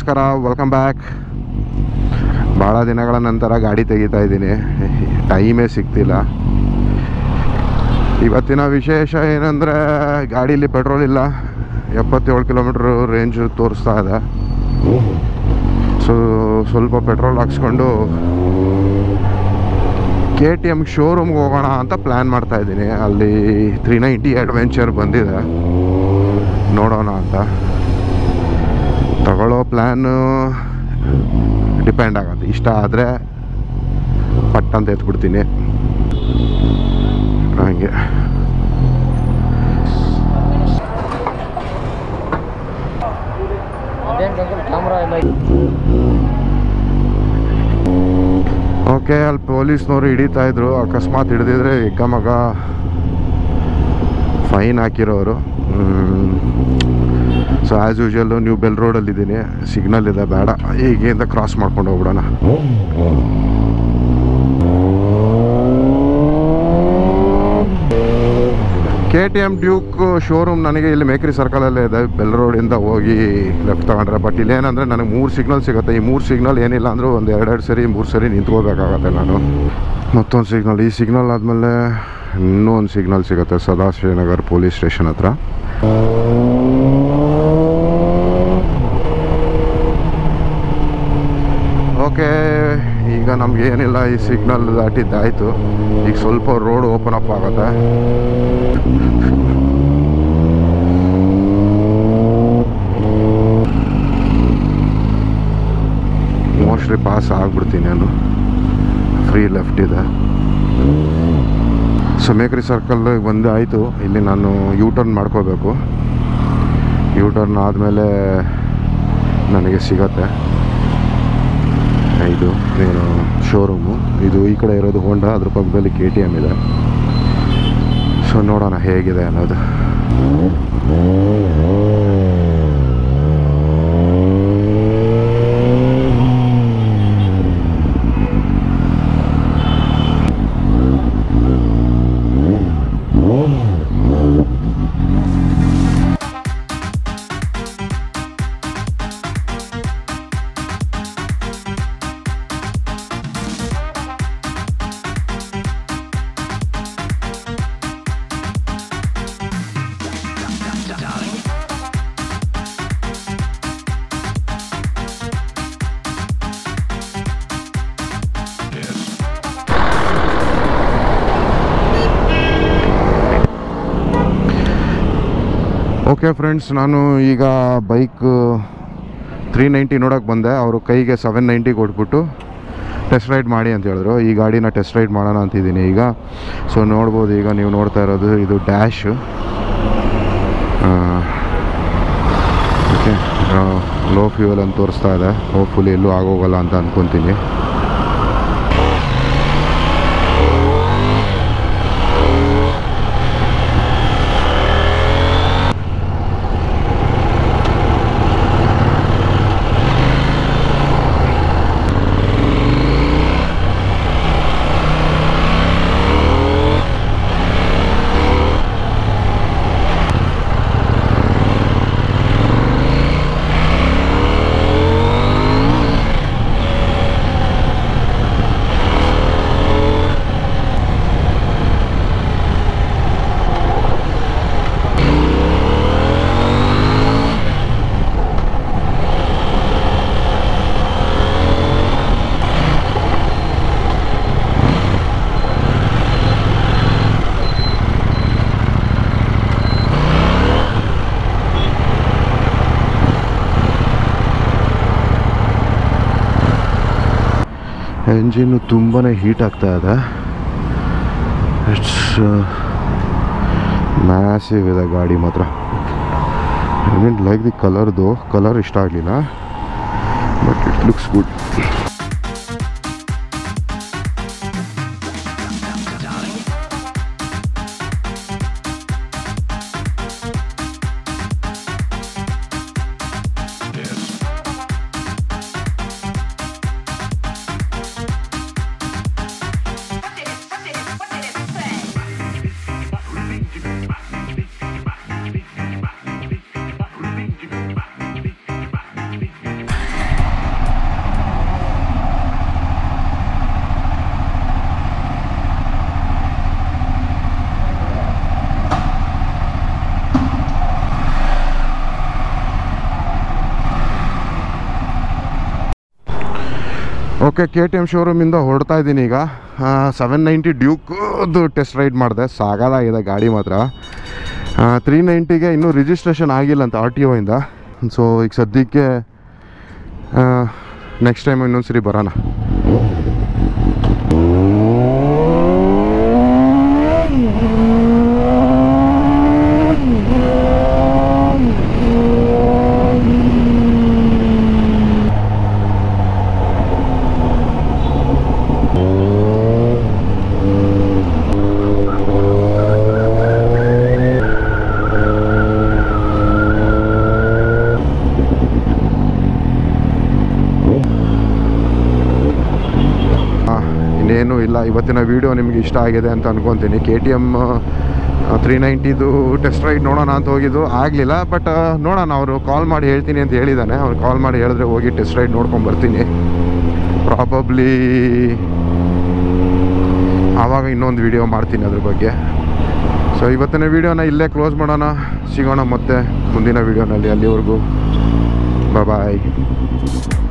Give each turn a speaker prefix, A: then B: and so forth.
A: ನಮಸ್ಕಾರ welcome back ಭಾಳ ದಿನಗಳ ನಂತರ ಗಾಡಿ ತೆಗಿತಾ ಇದ್ದೀನಿ ಟೈಮೇ ಸಿಗ್ತಿಲ್ಲ ಇವತ್ತಿನ ವಿಶೇಷ ಏನಂದರೆ ಗಾಡೀಲಿ ಪೆಟ್ರೋಲ್ ಇಲ್ಲ ಎಪ್ಪತ್ತೇಳು ಕಿಲೋಮೀಟ್ರ್ ರೇಂಜ್ ತೋರಿಸ್ತಾ ಇದೆ ಸೊ ಸ್ವಲ್ಪ ಪೆಟ್ರೋಲ್ ಹಾಕ್ಸ್ಕೊಂಡು ಕೆ ಟಿ ಎಮ್ ಶೋರೂಮ್ಗೆ ಹೋಗೋಣ ಅಂತ ಪ್ಲ್ಯಾನ್ ಮಾಡ್ತಾ ಇದ್ದೀನಿ ಅಲ್ಲಿ ತ್ರೀ ನೈಂಟಿ ಅಡ್ವೆಂಚರ್ ಬಂದಿದೆ ನೋಡೋಣ ಅಂತ ತಗೊಳ್ಳೋ ಪ್ಲ್ಯಾನು ಡಿಪೆಂಡ್ ಆಗುತ್ತೆ ಇಷ್ಟ ಆದರೆ ಪಟ್ ಅಂತ ಎತ್ಬಿಡ್ತೀನಿ ಹಾಗೆ
B: ಕ್ಯಾಮ್ರಾ ಎಲ್ಲ
A: ಓಕೆ ಅಲ್ಲಿ ಪೊಲೀಸ್ನವರು ಹಿಡಿತಾ ಇದ್ರು ಅಕಸ್ಮಾತ್ ಹಿಡಿದಿದ್ರೆ ಎಗ್ಗ ಮಗ ಫೈನ್ ಹಾಕಿರೋರು ಸೊ ಆ್ಯಸ್ ಯೂಶಲ್ಲು ನೀವು ಬೆಲ್ ರೋಡಲ್ಲಿದ್ದೀನಿ ಸಿಗ್ನಲ್ ಇದೆ ಬೇಡ ಈಗಿಂದ ಕ್ರಾಸ್ ಮಾಡ್ಕೊಂಡು ಹೋಗ್ಬಿಡೋಣ K T M Duke showroom ನನಗೆ ಇಲ್ಲಿ ಮೇಕ್ರಿ ಸರ್ಕಲಲ್ಲೇ ಇದೆ ಬೆಲ್ ರೋಡಿಂದ ಹೋಗಿ ಲೆಫ್ಟ್ ತಗೊಂಡ್ರೆ ಬಟ್ ಇಲ್ಲೇನಂದರೆ ನನಗೆ ಮೂರು ಸಿಗ್ನಲ್ ಸಿಗುತ್ತೆ ಈ ಮೂರು ಸಿಗ್ನಲ್ ಏನಿಲ್ಲ ಅಂದರೂ ಒಂದು ಎರಡೆರಡು ಸರಿ ಮೂರು ಸರಿ ನಿಂತ್ಕೋಬೇಕಾಗತ್ತೆ ನಾನು ಮತ್ತೊಂದು ಸಿಗ್ನಲ್ ಈ ಸಿಗ್ನಲ್ ಆದಮೇಲೆ ಇನ್ನೂ ಒಂದು ಸಿಗ್ನಲ್ ಸಿಗುತ್ತೆ ಸದಾಶಿವನಗರ್ ಪೊಲೀಸ್ ಸ್ಟೇಷನ್ ಹತ್ರ ಓಕೆ ಈಗ ನಮ್ಗೆ ಏನಿಲ್ಲ ಈ ಸಿಗ್ನಲ್ ದಾಟಿದ್ದಾಯಿತು ಈಗ ಸ್ವಲ್ಪ ರೋಡ್ ಓಪನ್ ಅಪ್ ಆಗುತ್ತೆ ಮೋಸ್ಟ್ಲಿ ಪಾಸ್ ಆಗ್ಬಿಡ್ತೀನಿ ನಾನು ಫ್ರೀ ಲೆಫ್ಟ್ ಇದೆ ಸೊ ಮೇಕ್ರಿ ಸರ್ಕಲ್ ಬಂದು ಆಯಿತು ಇಲ್ಲಿ ನಾನು ಯೂ ಟರ್ನ್ ಮಾಡ್ಕೋಬೇಕು ಯೂ ಟರ್ನ್ ಆದಮೇಲೆ ನನಗೆ ಸಿಗತ್ತೆ ಇದು ಏನು ಶೋರೂಮು ಇದು ಈ ಕಡೆ ಇರೋದು ಹೋಂಡಾ ಅದ್ರ ಪಕ್ಕದಲ್ಲಿ ಕೆ ಟಿ ಎಮ್ ಇದೆ ಸೊ ನೋಡೋಣ ಹೇಗಿದೆ ಅನ್ನೋದು ಓಕೆ ಫ್ರೆಂಡ್ಸ್ ನಾನು ಈಗ ಬೈಕ್ ತ್ರೀ ನೈಂಟಿ ನೋಡೋಕೆ ಬಂದೆ ಅವರು ಕೈಗೆ ಸೆವೆನ್ ನೈಂಟಿ ಕೊಟ್ಬಿಟ್ಟು ಟೆಸ್ಟ್ ರೈಡ್ ಮಾಡಿ ಅಂತ ಹೇಳಿದ್ರು ಈ ಗಾಡಿನ ಟೆಸ್ಟ್ ರೈಡ್ ಮಾಡೋಣ ಅಂತಿದ್ದೀನಿ ಈಗ ಸೊ ನೋಡ್ಬೋದು ಈಗ ನೀವು ನೋಡ್ತಾ ಇರೋದು ಇದು ಡ್ಯಾಶ್ ಓಕೆ ಲೋ ಫ್ಯೂಯಲ್ ಅಂತ ತೋರಿಸ್ತಾ ಇದೆ ಹೋಪ್ಫುಲಿ ಎಲ್ಲೂ ಆಗೋಗಲ್ಲ ಅಂತ ಅಂದ್ಕೊತೀನಿ ಎಂಜಿನ್ನು ತುಂಬಾ ಹೀಟ್ ಆಗ್ತಾ ಇದೆ ಇಟ್ಸ್ ಮ್ಯಾಸಿವ್ ಇದೆ ಗಾಡಿ ಮಾತ್ರ ಐ ಮೀನ್ ಲೈಕ್ ದಿ ಕಲರ್ದು ಕಲರ್ ಇಷ್ಟ ಆಗಲಿಲ್ಲ but it looks good okay K T M ಶೋರೂಮಿಂದ ಹೊರಡ್ತಾ ಇದ್ದೀನಿ ಈಗ ಸೆವೆನ್ ನೈಂಟಿ ಡ್ಯೂಕ್ದು ಟೆಸ್ಟ್ ರೈಡ್ ಮಾಡಿದೆ ಸಾಗದಾಗಿದೆ ಗಾಡಿ ಮಾತ್ರ ತ್ರೀ ನೈಂಟಿಗೆ ಇನ್ನೂ ರಿಜಿಸ್ಟ್ರೇಷನ್ ಆಗಿಲ್ಲ ಅಂತ ಆರ್ ಟಿ ಒಯಿಂದ ಸೊ ಈಗ ಸದ್ಯಕ್ಕೆ ನೆಕ್ಸ್ಟ್ ಟೈಮ್ ಇನ್ನೊಂದು ಸರಿ ಬರೋಣ ಆ, ಇನ್ನೇನು ಇಲ್ಲ ಇವತ್ತಿನ ವೀಡಿಯೋ ನಿಮಗೆ ಇಷ್ಟ ಆಗಿದೆ ಅಂತ ಅನ್ಕೊತೀನಿ ಕೆ ಟಿ ಎಮ್ ತ್ರೀ ನೈಂಟಿದು ಟೆಸ್ಟ್ ರೈಡ್ ನೋಡೋಣ ಅಂತ ಹೋಗಿದ್ದು ಆಗಲಿಲ್ಲ ಬಟ್ ನೋಡೋಣ ಅವರು ಕಾಲ್ ಮಾಡಿ ಹೇಳ್ತೀನಿ ಅಂತ ಹೇಳಿದ್ದಾನೆ ಅವ್ರು ಕಾಲ್ ಮಾಡಿ ಹೇಳಿದ್ರೆ ಹೋಗಿ ಟೆಸ್ಟ್ ರೈಡ್ ನೋಡ್ಕೊಂಡು ಬರ್ತೀನಿ ಪ್ರಾಬಬ್ಲಿ ಆವಾಗ ಇನ್ನೊಂದು ವೀಡಿಯೋ ಮಾಡ್ತೀನಿ ಅದ್ರ ಬಗ್ಗೆ ಸೊ ಇವತ್ತಿನ ವೀಡಿಯೋನ ಇಲ್ಲೇ ಕ್ಲೋಸ್ ಮಾಡೋಣ ಸಿಗೋಣ ಮತ್ತೆ ಮುಂದಿನ ವೀಡಿಯೋನಲ್ಲಿ ಅಲ್ಲಿವರೆಗೂ ಬಾಯ್